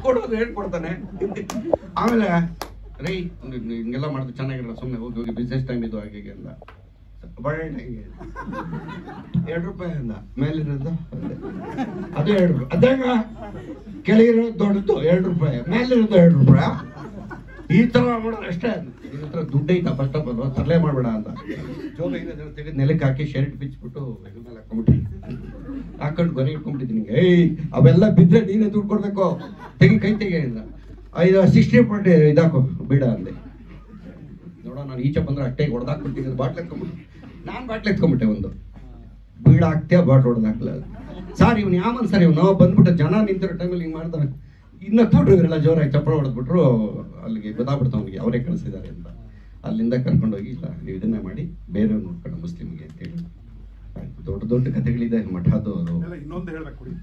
ಕೊಡೋದು ಹೇಳ್ಕೊಡ್ತಾನೆ ಆಮೇಲೆ ರೈ ಹಿಂಗೆಲ್ಲ ಮಾಡಿದ್ರೆ ಚೆನ್ನಾಗಿರಲ್ಲ ಸುಮ್ಮನೆ ಹೋಗಿ ಹೋಗಿ ಬಿಸ್ನೆಸ್ ಟೈಮ್ ಇದು ಹಾಗೆ ಹೀಗೆ ಅಂದ ಬಾಳೆಹಣ್ಣು ಹೆಂಗೆ ಎರಡು ರೂಪಾಯಿ ಅಂದ ಮೇಲಿರೋದು ಅದು ಎರಡು ರೂಪಾಯಿ ಅದಾಗ ಕೆಳಗಿರೋದು ದೊಡ್ಡದು ಎರಡು ರೂಪಾಯಿ ಮೇಲಿರೋದು ಎರಡು ರೂಪಾಯಿ ಈ ತರ ಮಾಡೋದು ಅಷ್ಟೇ ನಿನ್ನ ಹತ್ರ ದುಡ್ಡು ಐತಾ ಫಸ್ಟ್ ಆಫ್ ಆಲ್ ತರಲೆ ಮಾಡ್ಬೇಡ ಅಂತ ಜೋಗ ಇರೋದನ್ನ ತೆಗೆದು ನೆಲಕ್ಕೆ ಹಾಕಿ ಶರ್ಟ್ ಬಿಚ್ಬಿಟ್ಟು ಇದ್ರ ಮೇಲೆ ಹಾಕೊಂಡ್ಬಿಟ್ಟು ಹಾಕೊಂಡು ಗೊನೆ ಇಟ್ಕೊಂಡ್ಬಿಟ್ಟಿದ್ದೀನಿ ಏಯ್ ಅವೆಲ್ಲ ಬಿದ್ದರೆ ನೀನೇ ದುಡ್ಡು ಕೊಡ್ಬೇಕು ತೆಗಿ ಕೈ ತೆಗಿ ಅಂದ ಐದು ಸಿಕ್ಸ್ಟಿ ಪಾಯಿಂಟ್ ಇದಾಕು ಬೇಡ ಅಂದೆ ನೋಡ ನಾನು ಈಚೆ ಬಂದ್ರೆ ಅಟ್ಟೆ ಹೊಡೆದಾಕ್ಬಿಡ್ತೀನಿ ಅದು ಬಾಟ್ಲ್ ಎತ್ಕೊಂಡ್ಬಿಟ್ಟು ನಾನು ಬಾಟ್ಲ್ ಎತ್ಕೊಂಡ್ಬಿಟ್ಟೆ ಒಂದು ಬೀಡ ಹಾಕ್ತೀಯ ಬಾಟ್ಲ್ ಹೊಡೆದಾಕ್ಲ ಸರ್ ಇವ್ನು ಯಾವನ್ ಸರ್ ಇವ್ನು ಬಂದ್ಬಿಟ್ಟು ಜನ ನಿಂತಿರೋ ಟೈಮಲ್ಲಿ ಹಿಂಗೆ ಮಾಡ್ತಾನೆ ಇನ್ನ ತೋಟಿದ್ರಲ್ಲ ಜೋರಾಗಿ ಚಪ್ಪಳ ಹೊಡೆದ್ಬಿಟ್ರು ಅಲ್ಲಿಗೆ ಗೊತ್ತಾಗ್ಬಿಡ್ತು ಅವ್ನಿಗೆ ಅವರೇ ಕಳಿಸಿದ್ದಾರೆ ಅಂತ ಅಲ್ಲಿಂದ ಕರ್ಕೊಂಡೋಗಿ ಇಲ್ಲ ನೀವು ಇದನ್ನೇ ಮಾಡಿ ಬೇರೆ ನೋಡ್ಕೊಂಡು ಮುಸ್ಲಿಮ್ಗೆ ಅಂತೇಳಿ ಆಯ್ತು, ದೊಡ್ಡ ದೊಡ್ಡ ಕಥೆಗಳಿದೆ ಮಠದ್ದು ಅದು ಎಲ್ಲ ಇನ್ನೊಂದು ಹೇಳ್ಬೇಕು ಕೊಡಿ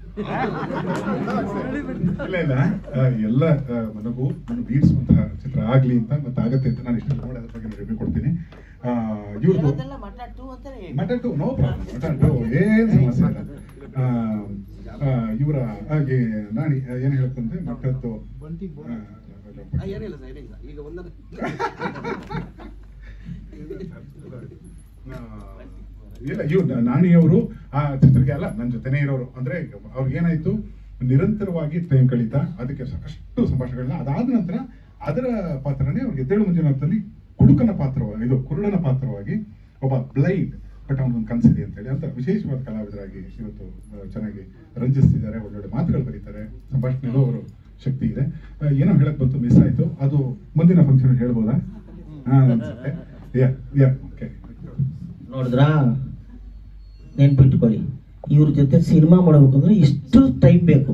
ಇಲ್ಲ ಇಲ್ಲ ಆ, ಎಲ್ಲ ಆ, ನನಗೂ ನಾನು ಬೀರ್ಸುವಂತಹ ಚಿತ್ರ ಆಗ್ಲಿ ಅಂತ ಮತ್ತೆ ಆಗತ್ತೆ ಅಂತ ನಾನು ಇಷ್ಟ ನೋಡಿ ಅದ್ರ ಬಗ್ಗೆ ರಿವ್ಯೂ ಕೊಡ್ತೀನಿ ಇವ್ರದ್ದು ಹೇಳೋದೆಲ್ಲ ಮಟಾಟು ಅಂತಾನೆ ಹೇಳಿ. Mutton too no problem mutton too ಏನು ಸಮಸ್ಯೆ ಇಲ್ಲ ಆ, ಆ, ಇವರ ಹಾಗೆ ನಾನು ಏನು ಹೇಳ್ತಂದ್ರೆ ಮಠದ್ದು ಆ, ಆ, ಏನಿಲ್ಲ ಸರ್ ಏನಿಲ್ಲ ಈಗ ಒಂದರ ಆ, ಇಲ್ಲ ಇವ್ ನಾಣಿಯವರು ಆ ಚಿತ್ರಕ್ಕೆ ಅಲ್ಲ ನನ್ನ ಜೊತೆನೇ ಇರೋರು ಅಂದ್ರೆ ಅವ್ರಿಗೆ ಏನಾಯ್ತು ನಿರಂತರವಾಗಿ ಟೈಮ್ ಕಳೀತಾ ಅದಕ್ಕೆ ಸಾಕಷ್ಟು ಸಂಭಾಷಣೆಗಳನ್ನ ಅದಾದ ನಂತರ ಅದರ ಪಾತ್ರನೇ ಅವ್ರಿಗೆ ಎದ್ದೇಳು ಮಂಜುನಾಥಲ್ಲಿ ಕುಡುಕನ ಪಾತ್ರವಾಗಿ ಇದು ಕುರುಡನ ಪಾತ್ರವಾಗಿ ಒಬ್ಬ ಬ್ಲೈಂಡ್ ಬಟ್ ಅವನೊಂದು ಕನಸಿದೆ ಅಂತೇಳಿ ಅಂತ ವಿಶೇಷವಾದ ಕಲಾವಿದರಾಗಿ ಇವತ್ತು ಆ, ಚೆನ್ನಾಗಿ ರಂಜಿಸ್ತಿದ್ದಾರೆ ಒಳ್ಳೊಳ್ಳೆ ಮಾತುಗಳು ಬರೀತಾರೆ ಸಂಭಾಷಣೆಗೂ ಅವರು ಶಕ್ತಿ ಇದೆ ಆ, ಏನೋ ಹೇಳಕ್ ಬಂತು ಮಿಸ್ ಆಯ್ತು ಅದು ಮುಂದಿನ ಫಂಕ್ಷನ್ ಹೇಳ್ಬೋದಾ ಹಾ ಅನ್ಸುತ್ತೆ ಯಾ ಯಾ ಓಕೆ ನೋಡಿದ್ರಾ ನೆನ್ಪಿಟ್ಕೊಳ್ಳಿ ಇವ್ರ ಜೊತೆ ಸಿನಿಮಾ ಮಾಡ್ಬೇಕಂದ್ರೆ ಇಷ್ಟು ಟೈಮ್ ಬೇಕು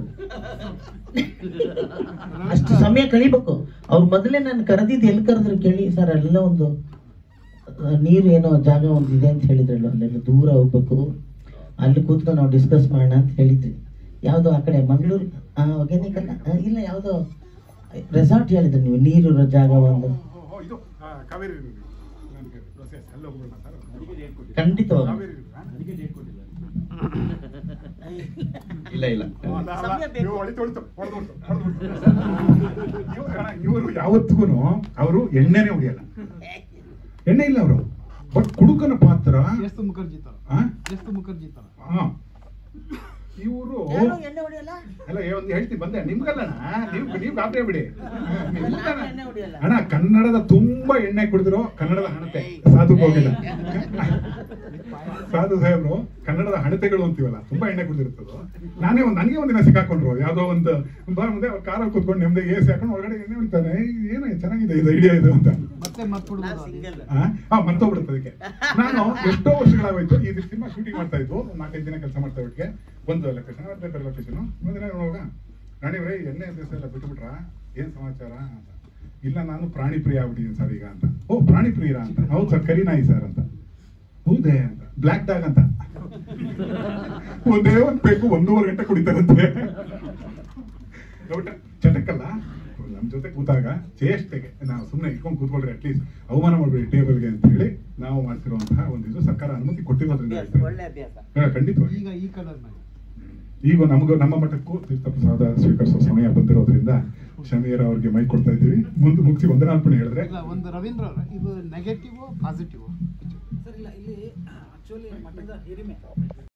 ಅಷ್ಟು ಸಮಯ ಕಳಿಬೇಕು ಅವ್ರು ಮೊದಲೇ ನಾನು ಕರೆದಿದ್ದು ಎಲ್ಲಿ ಕರೆದ್ರು ಕೇಳಿ ಸರ್ ಅಲ್ಲೆಲ್ಲ ಒಂದು ಆ, ನೀರು ಏನೋ ಜಾಗ ಒಂದು ಇದೆ ಅಂತ ಹೇಳಿದ್ರಲ್ಲ ಅಲ್ಲೆಲ್ಲ ದೂರ ಹೋಗ್ಬೇಕು ಅಲ್ಲಿ ಕೂತ್ಕೊಂಡು ನಾವು ಡಿಸ್ಕಸ್ ಮಾಡೋಣ ಅಂತ ಹೇಳಿದ್ವಿ ಯಾವುದೋ ಆ ಕಡೆ ಮಂಗಳೂರು ಒಗ್ಯಾನಿಕ್ ಅಲ್ಲ ಆ, ಇಲ್ಲ ಯಾವುದೋ ರೆಸಾರ್ಟ್ ಹೇಳಿದ್ರಿ ನೀವು ನೀರಿರೋ ಜಾಗ ಒಂದು ಇದು ಆ, ಕಾವೇರಿ ನನಗೆ process ಅಲ್ಲಿ ಹೋಗ್ಬಿಡೋಣ ಸರ್ ಖಂಡಿತವಾಗಿ ಕಾವೇರಿ ಇಲ್ಲ ಇಲ್ಲ ಇವರು ಯಾವತ್ತಿಗೂ ಅವರು ಎಣ್ಣೆನೆ ಹೊಡಿಯಲ್ಲ ಎಣ್ಣೆ ಇಲ್ಲ ಅವರು ಬಟ್ ಕುಡುಕನ ಪಾತ್ರ ಎಷ್ಟು ಮುಖರ್ಜಿ ತರ ಆ? ಎಷ್ಟು ಮುಖರ್ಜಿ ತರ ಆ. ಇವರು ಅಲ್ಲ ಏ, ಒಂದು ಹೇಳ್ತೀನಿ ಬಂದೆ ನಿಮ್ಗಲ್ಲಣ್ಣ ನೀವು ನೀವು ಗಾಬರಿ ಬಿಡಿ ನೀವು ಗೊತ್ತಣ್ಣ? ಅಣ್ಣ ಕನ್ನಡದ ತುಂಬಾ ಎಣ್ಣೆ ಕುಡಿದ್ರು ಕನ್ನಡದ ಹಣತೆ ಸಾಧು ಹೋಗಿಲ್ಲ ಸಾಧು ಸಾಹೇಬ್ರು ಕನ್ನಡದ ಹಣತೆಗಳು ಅಂತೀವಲ್ಲ ತುಂಬಾ ಎಣ್ಣೆ ಕುಡಿದಿರ್ತದ ನಾನೇ ಒಂದು ನನಗೆ ಒಂದಿನ ಸಿಕ್ಕಾಕೊಂಡ್ರು ಯಾವ್ದೋ ಒಂದು ಬಾ ಮುಂದೆ ಅವ್ರ ಕಾರಲ್ಲಿ ಕೂತ್ಕೊಂಡು ನೆಮ್ಮದಿ ಎಸಿ ಹಾಕೊಂಡು ಹೊರಗಡೆ ಎಣ್ಣೆ ಹೊಡಿತಾರೆ ಏನು ಚೆನ್ನಾಗಿದೆ ಇದು ಐಡಿಯಾ ಇದು ಅಂತ ಮತ್ತೆ ಮರ್ತ್ಬಿಡ್ಬೋದು ಆ? ಆ, ಮರ್ತೋಗ್ಬಿಡುತ್ತೆ ಅದಕ್ಕೆ ನಾನು ಎಷ್ಟೋ ವರ್ಷಗಳಾಗೋಯ್ತು ಈ ಸಿನಿಮಾ ಶೂಟಿಂಗ್ ಮಾಡ್ತಾ ಇದ್ವು ಒಂದ್ ನಾಲ್ಕೈದು ದಿನ ಕೆಲಸ ಮಾಡ್ತಾ ಒಟ್ಟಿಗೆ ಒಂದು ಲೊಕೇಶನ್ ಬೇರೆ ಬೇರೆ ಲೊಕೇಶನ್ ಒಂದಿನ ನೋಡುವಾಗ ರಾಣಿವ್ರೆ ಎಣ್ಣೆ ದಿವಸ ಎಲ್ಲ ಬಿಟ್ಬಿಟ್ರಾ ಏನ್ ಸಮಾಚಾರ ಅಂತ ಇಲ್ಲ ನಾನು ಪ್ರಾಣಿ ಪ್ರಿಯ ಆಗ್ಬಿಟ್ಟಿದ್ದೀನಿ ಸರ್ ಈಗ ಅಂತ ಓ ಪ್ರಾಣಿ ಪ್ರಿಯರ ಅಂತ ಹೌದು ಸರ್ ಕರಿ ನಾಯಿ ಸರ್ ಅಂತ ಹೌದೇ ಅಂತ ಬ್ಲ್ಯಾಕ್ ಡಾಗ್ ಅಂತ ಒಂದೇ ಒಂದ್ ಬೇಕು ಒಂದೂವರೆ ಗಂಟೆ ಕುಡಿತಾರಂತೆ ನೋಟ ಚಟಕ್ಕಲ್ಲ ನಮ್ ಜೊತೆ ಕೂತಾಗ ಚೇಷ್ಟೆಗೆ ನಾವು ಸುಮ್ಮನೆ ಇಟ್ಕೊಂಡು ಕೂತ್ಕೊಳ್ರಿ ಅಟ್ಲೀಸ್ಟ್ ಅವಮಾನ ಮಾಡ್ಬೇಡಿ ಟೇಬಲ್ಗೆ ಅಂತ ಹೇಳಿ ನಾವು ಮಾಡ್ತಿರುವಂತಹ ಒಂದು ಇದು ಸರ್ಕಾರ ಅನುಮತಿ ಕೊಟ್ಟಿರೋದ್ರಿಂದ ಹೇಳ್ತಾರೆ. ಒಳ್ಳೆ ಅಭ್ಯಾಸ ಹಾ, ಖಂಡಿತವಾಗಿ ಈಗ ಈ ಕಲರ್ ನಲ್ಲಿ ಈಗ ನಮಗೂ ನಮ್ಮ ಮಠಕ್ಕೂ ತೀರ್ಥಪ್ರಸಾದ ಸ್ವೀಕರಿಸೋ ಸಮಯ ಬಂದಿರೋದ್ರಿಂದ ಶಮೀರ್ ಅವ್ರಿಗೆ ಮೈ ಕೊಡ್ತಾ ಇದ್ದೀವಿ ಮುಂದೆ ಮುಗಿಸಿ ವಂದನಾರ್ಪಣೆ ಹೇಳಿದ್ರೆ ಇಲ್ಲ ಒಂದು ರವೀಂದ್ರ ಅವ್ರೆ, ಇದು ನೆಗೆಟಿವ್ ಪಾಸಿಟಿವ್ ಸರ್ ಇಲ್ಲ ಇಲ್ಲಿ ಆಕ್ಚುಲಿ ಮಠದ ಹಿರಿಮೆ